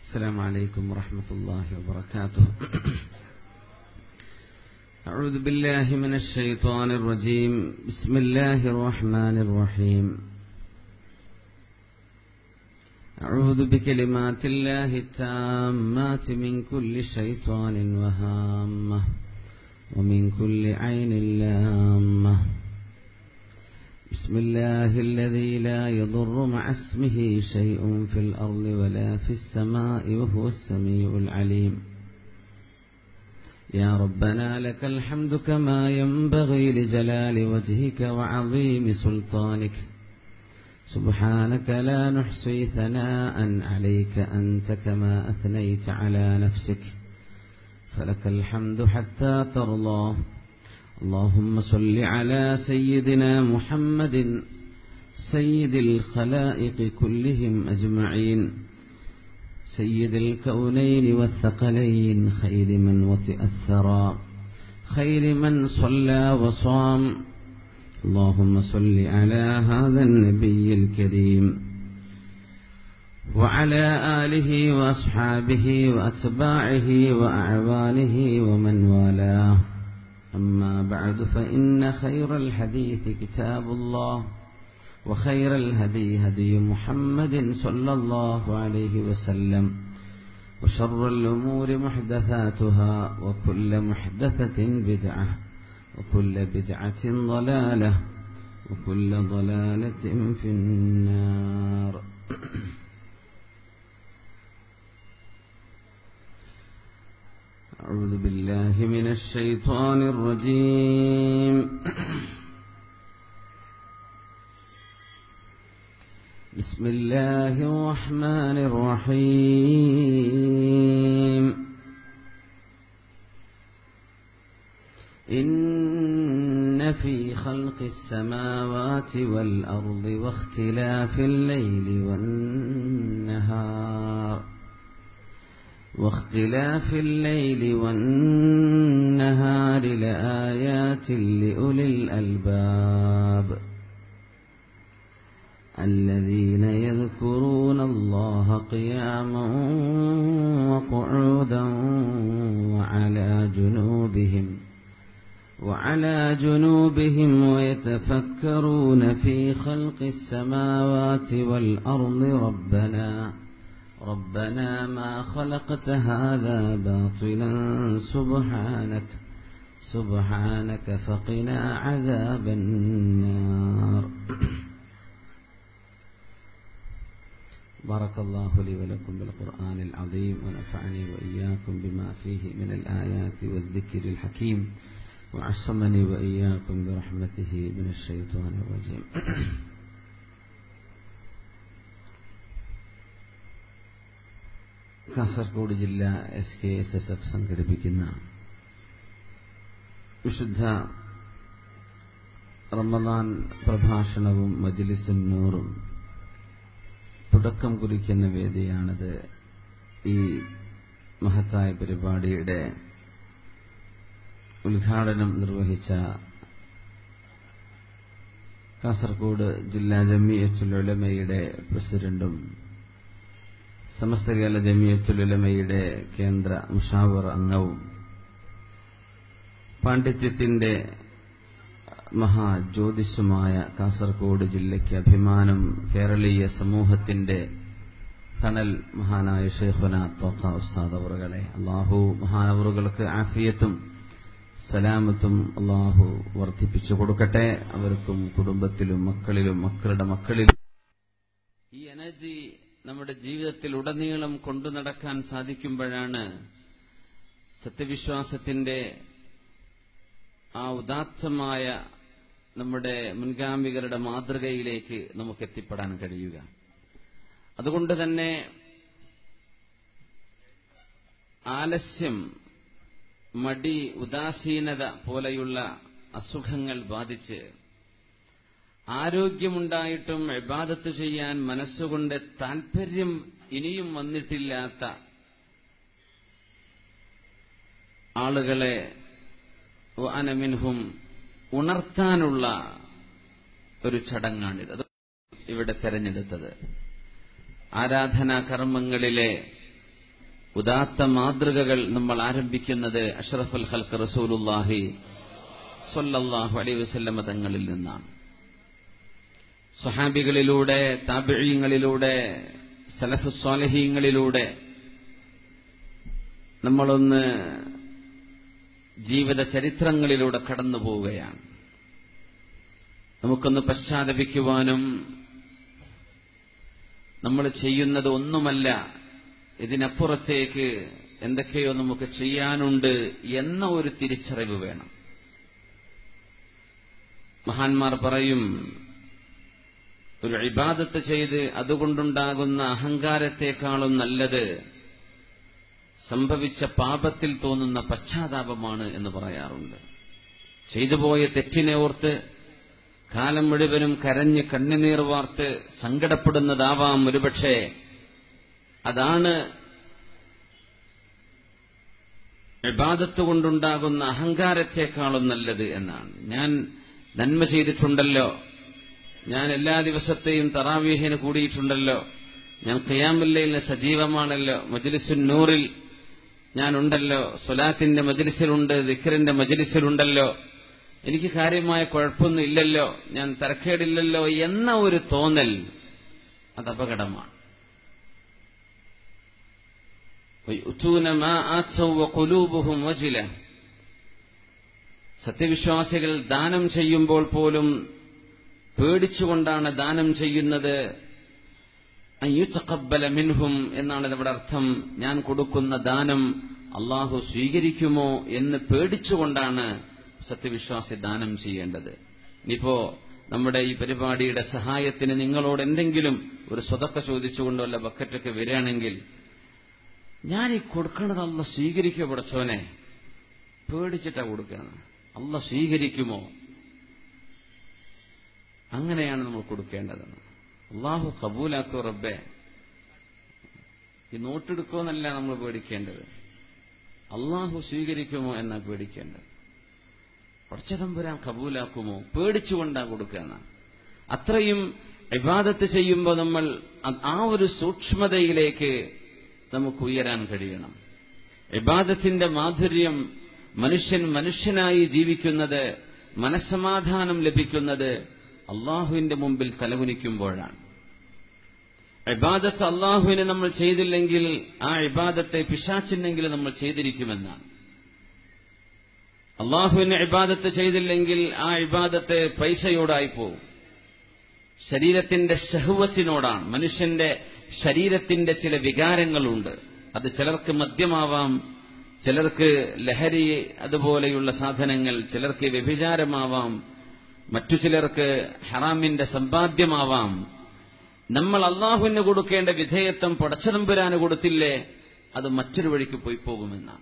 السلام عليكم ورحمة الله وبركاته أعوذ بالله من الشيطان الرجيم بسم الله الرحمن الرحيم أعوذ بكلمات الله التامات من كل شيطان وهامة ومن كل عين لامة بسم الله الذي لا يضر مع اسمه شيء في الأرض ولا في السماء وهو السميع العليم يا ربنا لك الحمد كما ينبغي لجلال وجهك وعظيم سلطانك سبحانك لا نحصي ثناء عليك أنت كما أثنيت على نفسك فلك الحمد حتى ترضى اللهم صل على سيدنا محمد سيد الخلائق كلهم أجمعين سيد الكونين والثقلين خير من وطئ الثرى خير من صلى وصام اللهم صل على هذا النبي الكريم وعلى آله وأصحابه وأتباعه وأعوانه ومن والاه أما بعد فإن خير الحديث كتاب الله وخير الهدي هدي محمد صلى الله عليه وسلم وشر الأمور محدثاتها وكل محدثة بدعة وكل بدعة ضلالة وكل ضلالة في النار أعوذ بالله من الشيطان الرجيم بسم الله الرحمن الرحيم إن في خلق السماوات والأرض واختلاف الليل والنهار واختلاف الليل والنهار لآيات لأولي الألباب الذين يذكرون الله قياما وقعودا وعلى جنوبهم وعلى جنوبهم ويتفكرون في خلق السماوات والأرض ربنا ربنا ما خلقت هذا باطلا سبحانك سبحانك فقنا عذاب النار بارك الله لي ولكم بالقرآن العظيم ونفعني وإياكم بما فيه من الآيات والذكر الحكيم وعصمني وإياكم برحمته من الشيطان الرجيم കാസർഗോഡ് ജില്ല S K S S F സംഘടിപ്പിക്കുന്ന വിശുദ്ധ റമദാൻ പ്രഭാഷണവും മജ്ലിസും നൂറും തുടക്കം കുറിക്കുന്ന വേദിയാണിത് ഈ മഹത്തായ പരിപാടിയുടെ ഉദ്ഘാടനം നിർവഹിച്ച കാസർഗോഡ് ജില്ലാ ജമിയത്തുൽ ഉലമയുടെ പ്രസിഡന്റും സമസ്ത കേരള ജമിയത്തുൽ ഉലമയുടെ കേന്ദ്ര മുഷാവർ അംഗവും പാണ്ഡിത്യത്തിന്റെ മഹാജ്യോതിഷുമായ കാസർഗോഡ് ജില്ലയ്ക്ക് അഭിമാനം കേരളീയ സമൂഹത്തിന്റെ തണൽ മഹാനായ ഷെയ്ഖുന തോക്ക ഉസ്താദ് അവറുകളെ അള്ളാഹു മഹാനവറുകൾക്ക് ആഫിയത്തും സലാമത്തും അള്ളാഹു വർദ്ധിപ്പിച്ചു കൊടുക്കട്ടെ അവർക്കും കുടുംബത്തിലും മക്കളിലും മക്കളുടെ മക്കളിലും ഈ എനർജി നമ്മുടെ ജീവിതത്തിൽ ഉടനീളം കൊണ്ടു നടക്കാൻ സാധിക്കുമ്പോഴാണ് സത്യവിശ്വാസത്തിന്റെ ആ ഉദാത്തമായ നമ്മുടെ മുൻഗാമികളുടെ മാതൃകയിലേക്ക് നമുക്ക് എത്തിപ്പെടാൻ കഴിയുക അതുകൊണ്ട് തന്നെ ആലസ്യം മടി ഉദാസീനത പോലെയുള്ള അസുഖങ്ങൾ ബാധിച്ച് ആരോഗ്യമുണ്ടായിട്ടും ഇബാദത്ത് ചെയ്യാൻ മനസ്സുകൊണ്ട് താൽപര്യം ഇനിയും വന്നിട്ടില്ലാത്ത ആളുകളെ അനമിൻഹും ഉണർത്താനുള്ള ഒരു ചടങ്ങാണിത് അത് ഇവിടെ തെരഞ്ഞെടുത്തത് ആരാധനാ കർമ്മങ്ങളിലെ ഉദാത്ത മാതൃകകൾ നമ്മൾ ആരംഭിക്കുന്നത് അഷ്റഫുൽ ഹൽക്ക് റസൂലുല്ലാഹി സ്വല്ലല്ലാഹു അലൈഹി വസല്ലമ തങ്ങളിൽ നിന്നാണ് സ്വഹാബികളിലൂടെ താപിഴയങ്ങളിലൂടെ സലഫ് സ്വാലഹീങ്ങളിലൂടെ നമ്മളൊന്ന് ജീവിത ചരിത്രങ്ങളിലൂടെ കടന്നു പോവുകയാണ് നമുക്കൊന്ന് പശ്ചാത്തപിക്കുവാനും നമ്മൾ ചെയ്യുന്നത് ഒന്നുമല്ല ഇതിനപ്പുറത്തേക്ക് എന്തൊക്കെയോ നമുക്ക് ചെയ്യാനുണ്ട് എന്ന ഒരു തിരിച്ചറിവ് വേണം മഹാന്മാർ പറയും ഒരു ഇബാദത്ത് ചെയ്ത് അതുകൊണ്ടുണ്ടാകുന്ന അഹങ്കാരത്തെക്കാളും നല്ലത് സംഭവിച്ച പാപത്തിൽ തോന്നുന്ന പശ്ചാത്താപമാണ് എന്ന് പറയാറുണ്ട് ചെയ്തുപോയ തെറ്റിനെ ഓർത്ത് കാലം മുഴുവനും കരഞ്ഞ് കണ്ണുനീർ വാർത്ത് സങ്കടപ്പെടുന്നതാവാം ഒരുപക്ഷെ അതാണ് വിവാദത്ത് കൊണ്ടുണ്ടാകുന്ന അഹങ്കാരത്തെക്കാളും നല്ലത് എന്നാണ് ഞാൻ നന്മ ചെയ്തിട്ടുണ്ടല്ലോ ഞാൻ എല്ലാ ദിവസത്തെയും തറാവീഹിന് കൂടിയിട്ടുണ്ടല്ലോ ഞാൻ ഖിയാമുല്ലയിൽ സജീവമാണല്ലോ മജ്ലിസുൻ നൂറിൽ ഞാനുണ്ടല്ലോ സ്വലാത്തിന്റെ മജ്ലിസിലുണ്ട് ദിഖറിന്റെ മജ്ലിസിലുണ്ടല്ലോ എനിക്ക് കാര്യമായ കുഴപ്പമൊന്നും ഇല്ലല്ലോ ഞാൻ തരക്കേടില്ലല്ലോ എന്ന ഒരു തോന്നൽ അത് അപകടമാണ് സത്യവിശ്വാസികൾ ദാനം ചെയ്യുമ്പോൾ പോലും പേടിച്ചുകൊണ്ടാണ് ദാനം ചെയ്യുന്നത് അയ്യുത്തക്കബല മിൻഹും എന്നാണ് നമ്മുടെ അർത്ഥം ഞാൻ കൊടുക്കുന്ന ദാനം അള്ളാഹു സ്വീകരിക്കുമോ എന്ന് പേടിച്ചുകൊണ്ടാണ് സത്യവിശ്വാസി ദാനം ചെയ്യേണ്ടത് ഇനിയിപ്പോ നമ്മുടെ ഈ പരിപാടിയുടെ സഹായത്തിന് നിങ്ങളോട് എന്തെങ്കിലും ഒരു സ്വതക്ക ചോദിച്ചുകൊണ്ട് വല്ല ബക്കറ്റൊക്കെ വരികയാണെങ്കിൽ ഞാൻ ഈ കൊടുക്കണത് അല്ല സ്വീകരിക്കുക പടച്ചോനെ പേടിച്ചിട്ടാ കൊടുക്കുകയാണ് അല്ല സ്വീകരിക്കുമോ അങ്ങനെയാണ് നമ്മൾ കൊടുക്കേണ്ടതെന്ന് അള്ളാഹു കബൂലാക്കോ റബ്ബെ ഈ നോട്ടെടുക്കുമെന്നല്ല നമ്മൾ പേടിക്കേണ്ടത് അള്ളാഹു സ്വീകരിക്കുമോ എന്നാ പേടിക്കേണ്ടത് പടച്ചതമ്പുരാൻ കബൂലാക്കുമോ പേടിച്ചുകൊണ്ടാ കൊടുക്കുകയാണ് അത്രയും ഇബാദത്ത് ചെയ്യുമ്പോൾ നമ്മൾ ആ ഒരു സൂക്ഷ്മതയിലേക്ക് നമുക്ക് ഉയരാൻ കഴിയണം ഇബാദത്തിന്റെ മാധുര്യം മനുഷ്യൻ മനുഷ്യനായി ജീവിക്കുന്നത് മനസ്സമാധാനം ലഭിക്കുന്നത് അള്ളാഹുവിന്റെ മുമ്പിൽ തലകുനിക്കുമ്പോഴാണ് ഇബാദത്ത് അള്ളാഹുവിനെ നമ്മൾ ചെയ്തില്ലെങ്കിൽ ആ ഇബാദത്തെ പിശാച്ചിനെങ്കിലും നമ്മൾ ചെയ്തിരിക്കുമെന്നാണ് അള്ളാഹുവിനെ ഇബാദത്ത് ചെയ്തില്ലെങ്കിൽ ആ ഇബാദത്ത് പൈസയോടായി പോകും ശരീരത്തിന്റെ ഷഹുവത്തിനോടാണ് മനുഷ്യന്റെ ശരീരത്തിന്റെ ചില വികാരങ്ങളുണ്ട് അത് ചിലർക്ക് മദ്യമാവാം ചിലർക്ക് ലഹരി അതുപോലെയുള്ള സാധനങ്ങൾ ചിലർക്ക് വ്യഭിചാരമാവാം മറ്റു ചിലർക്ക് ഹറാമിന്റെ സമ്പാദ്യമാവാം നമ്മൾ അള്ളാഹുവിന് കൊടുക്കേണ്ട വിധേയത്വം പടച്ചതമ്പുരാന് കൊടുത്തില്ലേ അത് മറ്റൊരു വഴിക്ക് പോയി പോകുമെന്നാണ്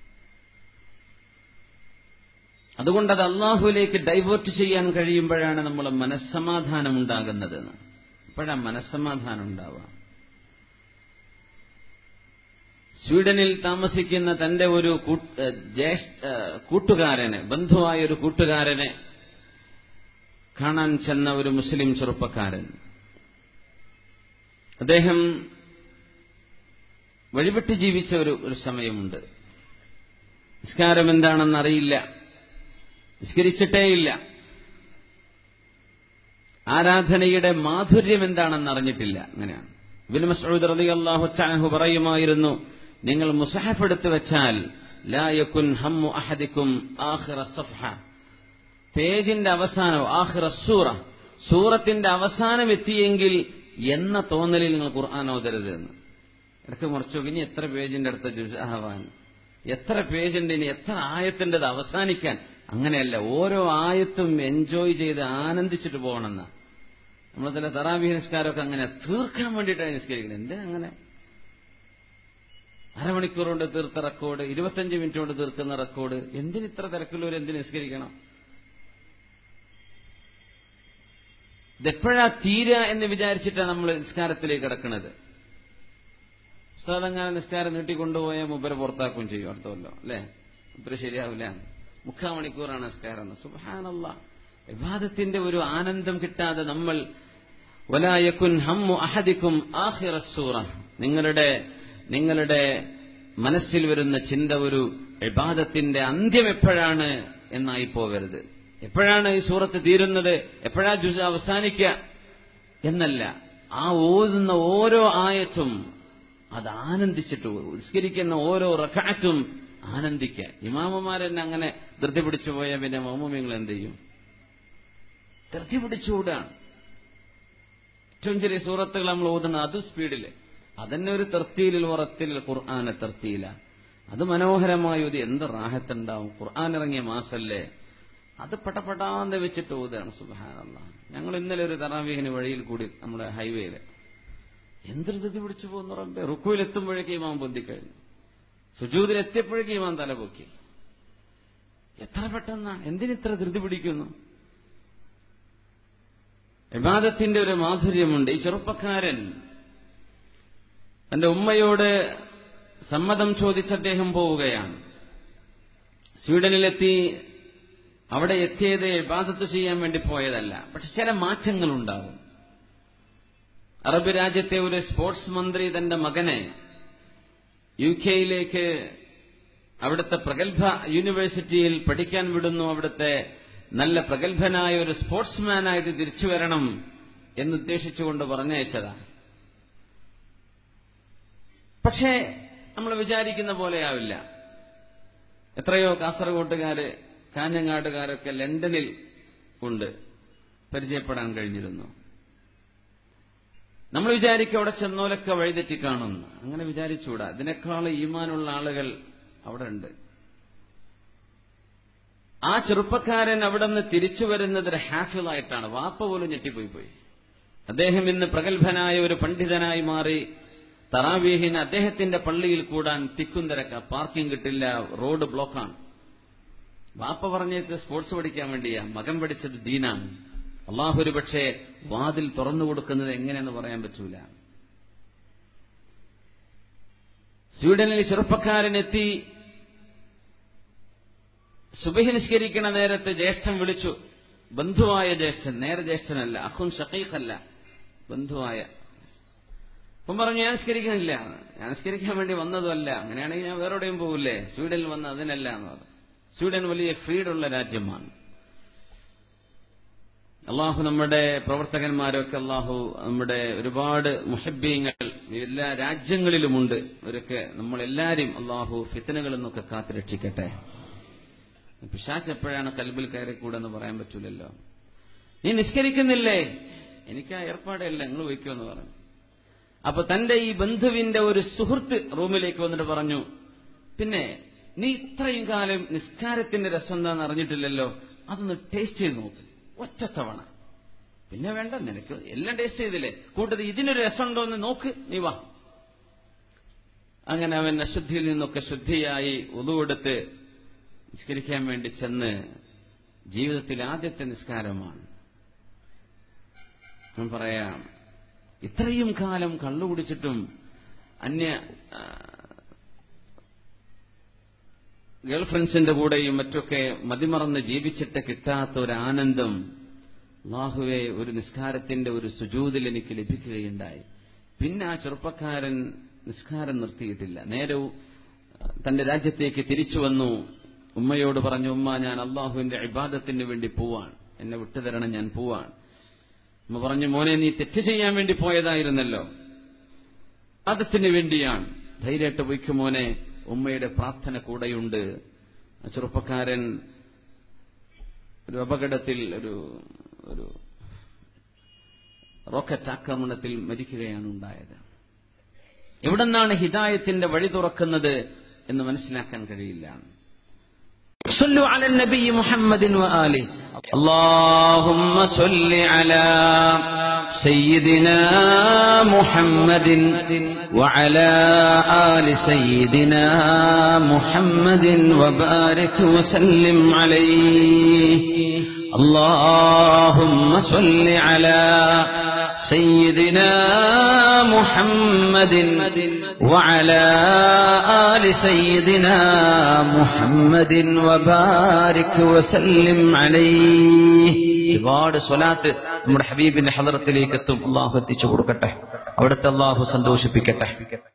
അതുകൊണ്ട് അത് അള്ളാഹുവിലേക്ക് ഡൈവേർട്ട് ചെയ്യാൻ കഴിയുമ്പോഴാണ് നമ്മൾ മനസ്സമാധാനം ഉണ്ടാകുന്നത് ഇപ്പോഴാണ് മനസ്സമാധാനം ഉണ്ടാവുക സ്വീഡനിൽ താമസിക്കുന്ന തന്റെ ഒരു കൂട്ടുകാരന് ബന്ധുവായ ഒരു കൂട്ടുകാരനെ കാണാൻ ചെന്ന ഒരു മുസ്ലിം ചെറുപ്പക്കാരൻ അദ്ദേഹം വഴിപെട്ട് ജീവിച്ച ഒരു ഒരു സമയമുണ്ട് നിസ്കാരം എന്താണെന്ന് അറിയില്ല നിസ്കരിച്ചിട്ടേയില്ല ആരാധനയുടെ മാധുര്യം എന്താണെന്ന് അറിഞ്ഞിട്ടില്ല അങ്ങനെയാണ് ഇബിൻ മസൂദ് റലി അള്ളാഹു ചാഹു പറയുമായിരുന്നു നിങ്ങൾ മുസഹഫ് എടുത്തു വെച്ചാൽ ലായക്കുൻ ഹമ്മു അഹദിക്കും ആഖിറ സഫ്ഹ പേജിന്റെ അവസാനം ആഖിറ സൂറ സൂറത്തിന്റെ അവസാനം എത്തിയെങ്കിൽ എന്ന തോന്നലിൽ നിങ്ങൾ ഖുർആൻ ഓതരുത് എന്ന് ഇടയ്ക്ക് മറിച്ചു ഇനി എത്ര പേജിന്റെ അടുത്ത ജുസാഹവാൻ എത്ര പേജുണ്ട് ഇനി എത്ര ആയത്തിൻ്റെത് അവസാനിക്കാൻ അങ്ങനെയല്ല ഓരോ ആയത്തും എൻജോയ് ചെയ്ത് ആനന്ദിച്ചിട്ട് പോകണമെന്ന നമ്മൾ ചില തറാബി നിസ്കാരമൊക്കെ അങ്ങനെ തീർക്കാൻ വേണ്ടിയിട്ടാണ് നിസ്കരിക്കുന്നത് എന്തിനാ അങ്ങനെ അരമണിക്കൂർ കൊണ്ട് തീർത്ത റെക്കോർഡ് ഇരുപത്തഞ്ച് മിനിറ്റ് കൊണ്ട് തീർക്കുന്ന റെക്കോർഡ് എന്തിന് ഇത്ര തിരക്കുള്ളവർ എന്തിന് നിസ്കരിക്കണം ഇതെപ്പോഴാ തീര എന്ന് വിചാരിച്ചിട്ടാണ് നമ്മൾ നിസ്കാരത്തിലേക്ക് കിടക്കുന്നത് ഉസ്താദങ്ങനെ നിസ്കാരം നീട്ടിക്കൊണ്ടുപോയാൽ മുബര പുറത്താക്കുകയും ചെയ്യും അർത്ഥമല്ലോ അല്ലേ മുബര ശരിയാവില്ല മുക്കാൽ മണിക്കൂറാണ് നിസ്കാരം സുബാനല്ല വിവാദത്തിന്റെ ഒരു ആനന്ദം കിട്ടാതെ നമ്മൾ വലായക്കുൻ ഹമ്മു അഹദിക്കും ആഹിറസൂറ നിങ്ങളുടെ നിങ്ങളുടെ മനസ്സിൽ വരുന്ന ചിന്ത ഒരു ഇബാദത്തിന്റെ അന്ത്യം എപ്പോഴാണ് എന്നായി പോകരുത് എപ്പോഴാണ് ഈ സൂറത്ത് തീരുന്നത് എപ്പോഴാ ജുസ് അവസാനിക്കുക എന്നല്ല ആ ഓതുന്ന ഓരോ ആയത്തും അത് ആനന്ദിച്ചിട്ട് നിസ്കരിക്കുന്ന ഓരോ റക്കാറ്റും ആനന്ദിക്കുക ഇമാമമാരെന്നെ അങ്ങനെ ധൃതി പിടിച്ചു പോയാൽ പിന്നെ മൗമമ്യങ്ങൾ എന്ത് ചെയ്യും ധൃതി പിടിച്ചുകൂടാണ് ഏറ്റവും ചെറിയ സൂറത്തുകൾ നമ്മൾ ഓതുന്നത് അത് സ്പീഡില് അതന്നെ ഒരു തെർത്തിയിൽ ഉറത്തിൽ ഖുർആാനെ തെർത്തിയില്ല അത് മനോഹരമായ ഒരു എന്ത് റാഹത്തുണ്ടാവും ഖുർആൻ ഇറങ്ങിയ മാസല്ലേ അത് പടപടാന്ന് വെച്ചിട്ട് ഓതുകയാണ് സുബാനല്ല ഞങ്ങൾ ഇന്നലെ ഒരു തറാവീഹിന് വഴിയിൽ കൂടി നമ്മുടെ ഹൈവേയിൽ എന്തൊരു ധൃതി പിടിച്ചു പോകുന്ന റബ്ബെ റുക്കുവിൽ എത്തുമ്പോഴേക്കും ഇമാം പൊന്തിക്കഴിഞ്ഞു സുജൂതിൽ എത്തിയപ്പോഴേക്കും ഇമാം തലപൊക്കി എത്ര പെട്ടെന്നാണ് എന്തിനിത്ര ധൃതി പിടിക്കുന്നു വിവാദത്തിന്റെ ഒരു മാധുര്യമുണ്ട് ഈ ചെറുപ്പക്കാരൻ തന്റെ ഉമ്മയോട് സമ്മതം ചോദിച്ച് അദ്ദേഹം പോവുകയാണ് സ്വീഡനിലെത്തി അവിടെ എത്തിയത് ഇബാദത്ത് ചെയ്യാൻ വേണ്ടി പോയതല്ല പക്ഷെ ചില മാറ്റങ്ങളുണ്ടാകും അറബ് രാജ്യത്തെ ഒരു സ്പോർട്സ് മന്ത്രി തന്റെ മകനെ യു കെയിലേക്ക് അവിടുത്തെ പ്രഗത്ഭ യൂണിവേഴ്സിറ്റിയിൽ പഠിക്കാൻ വിടുന്നു അവിടുത്തെ നല്ല പ്രഗത്ഭനായ ഒരു സ്പോർട്സ്മാനായിട്ട് തിരിച്ചു വരണം എന്നുദ്ദേശിച്ചുകൊണ്ട് പറഞ്ഞയച്ചതാ പക്ഷേ നമ്മൾ വിചാരിക്കുന്ന പോലെയാവില്ല എത്രയോ കാസർഗോട്ടുകാര് കാഞ്ഞങ്ങാട്ടുകാരൊക്കെ ലണ്ടനിൽ ഉണ്ട് പരിചയപ്പെടാൻ കഴിഞ്ഞിരുന്നു നമ്മൾ വിചാരിക്കും അവിടെ ചെന്നോലൊക്കെ വഴിതെറ്റി കാണുന്നു അങ്ങനെ വിചാരിച്ചുകൂടാ ഇതിനേക്കാൾ ഈമാനുള്ള ആളുകൾ അവിടെ ഉണ്ട് ആ ചെറുപ്പക്കാരൻ അവിടെ നിന്ന് തിരിച്ചു വരുന്നത് ഒരു ഹാഫിളായിട്ടാണ് വാപ്പ പോലും ഞെട്ടിപ്പോയി പോയി അദ്ദേഹം ഇന്ന് പ്രഗത്ഭനായ ഒരു പണ്ഡിതനായി മാറി തറാവീഹിന് അദ്ദേഹത്തിന്റെ പള്ളിയിൽ കൂടാൻ തിക്കും തിരക്ക പാർക്കിംഗ് കിട്ടില്ല റോഡ് ബ്ലോക്കാണ് വാപ്പ പറഞ്ഞത് സ്പോർട്സ് പഠിക്കാൻ വേണ്ടിയാ മകൻ പഠിച്ചത് ദീനാണ് അള്ളാഹു ഒരു പക്ഷേ വാതിൽ തുറന്നു കൊടുക്കുന്നത് എങ്ങനെയെന്ന് പറയാൻ പറ്റൂല സ്വീഡനിൽ ചെറുപ്പക്കാരനെത്തി സുബഹി നിസ്കരിക്കണ നേരത്ത് ജ്യേഷ്ഠൻ വിളിച്ചു ബന്ധുവായ ജ്യേഷ്ഠൻ നേരെ ജ്യേഷ്ഠനല്ല അഹുൻ ഷക്കീഖല്ല ബന്ധുവായ അപ്പം പറഞ്ഞു ഞാൻ നിസ്കരിക്കുന്നില്ല ഞാൻ നിസ്കരിക്കാൻ വേണ്ടി വന്നതുമല്ല അങ്ങനെയാണെങ്കിൽ ഞാൻ വേറെ എവിടെയും പോകില്ലേ സ്വീഡനിൽ വന്ന് അതിനല്ല എന്ന് പറഞ്ഞു സ്വീഡൻ വലിയ ഫ്രീഡുള്ള രാജ്യമാണ് അള്ളാഹു നമ്മുടെ പ്രവർത്തകന്മാരൊക്കെ അള്ളാഹു നമ്മുടെ ഒരുപാട് മുഹബ്ബീങ്ങൾ എല്ലാ രാജ്യങ്ങളിലുമുണ്ട് അവരൊക്കെ നമ്മളെല്ലാവരും അള്ളാഹു ഫിത്തനകളിൽ നിന്നൊക്കെ കാത്തുരക്ഷിക്കട്ടെ പിശാച്ച് എപ്പോഴാണ് കൽബിൽ കയറി കൂടെന്ന് പറയാൻ പറ്റൂലല്ലോ നീ നിസ്കരിക്കുന്നില്ലേ എനിക്ക് ആ ഏർപ്പാടല്ല നിങ്ങൾ വയ്ക്കുമെന്ന് പറഞ്ഞു അപ്പൊ തന്റെ ഈ ബന്ധുവിന്റെ ഒരു സുഹൃത്ത് റൂമിലേക്ക് വന്നിട്ട് പറഞ്ഞു പിന്നെ നീ ഇത്രയും കാലം നിസ്കാരത്തിന്റെ രസം എന്താണെന്ന് അറിഞ്ഞിട്ടില്ലല്ലോ അതൊന്ന് ടേസ്റ്റ് ചെയ്ത് നോക്ക് ഒറ്റത്തവണ പിന്നെ വേണ്ട നിനക്ക് എല്ലാം ടേസ്റ്റ് ചെയ്തില്ലേ കൂട്ടത്തിൽ ഇതിനൊരു രസമുണ്ടോ എന്ന് നോക്ക് നീ വാ അങ്ങനെ അവൻ അശുദ്ധിയിൽ നിന്നൊക്കെ ശുദ്ധിയായി ഉതുവെടുത്ത് നിസ്കരിക്കാൻ വേണ്ടി ചെന്ന് ജീവിതത്തിൽ ആദ്യത്തെ നിസ്കാരമാണ് ഞാൻ പറയാം ഇത്രയും കാലം കള്ളു കുടിച്ചിട്ടും അന്യ ഗേൾഫ്രണ്ട്സിന്റെ കൂടെയും മറ്റൊക്കെ മതിമറന്ന് ജീവിച്ചിട്ട് കിട്ടാത്ത ഒരു ആനന്ദം അള്ളാഹുവെ ഒരു നിസ്കാരത്തിന്റെ ഒരു സുജൂതിൽ എനിക്ക് ലഭിക്കുകയുണ്ടായി പിന്നെ ആ ചെറുപ്പക്കാരൻ നിസ്കാരം നിർത്തിയിട്ടില്ല നേരെ തന്റെ രാജ്യത്തേക്ക് തിരിച്ചു വന്നു ഉമ്മയോട് പറഞ്ഞു ഉമ്മ ഞാൻ അള്ളാഹുവിന്റെ ഇബാദത്തിന് വേണ്ടി പോവാൻ എന്നെ വിട്ടുതരണം ഞാൻ പോവാൻ ഉമ്മ പറഞ്ഞു മോനെ നീ തെറ്റ് ചെയ്യാൻ വേണ്ടി പോയതായിരുന്നല്ലോ അതത്തിന് വേണ്ടിയാണ് ധൈര്യമായിട്ട് പോയിക്കു മോനെ ഉമ്മയുടെ പ്രാർത്ഥന കൂടെയുണ്ട് ആ ചെറുപ്പക്കാരൻ ഒരു അപകടത്തിൽ ഒരു ഒരു റോക്കറ്റ് ആക്രമണത്തിൽ മരിക്കുകയാണ് ഉണ്ടായത് എവിടെന്നാണ് ഹിദായത്തിന്റെ വഴി തുറക്കുന്നത് എന്ന് മനസ്സിലാക്കാൻ കഴിയില്ല صلوا على النبي محمد وآله اللهم صل على سيدنا محمد وعلى آل سيدنا محمد وبارك وسلم عليه اللهم صل على سيدنا محمد وعلى آل سيدنا محمد وبارك وسلم عليه ഒരുപാട് സ്വലാത്ത് നമ്മുടെ ഹബീബിന്റെ ഹദറത്തിലേക്ക് എത്തും അള്ളാഹു എത്തിച്ചു കൊടുക്കട്ടെ അവിടുത്തെ അള്ളാഹു സന്തോഷിപ്പിക്കട്ടെ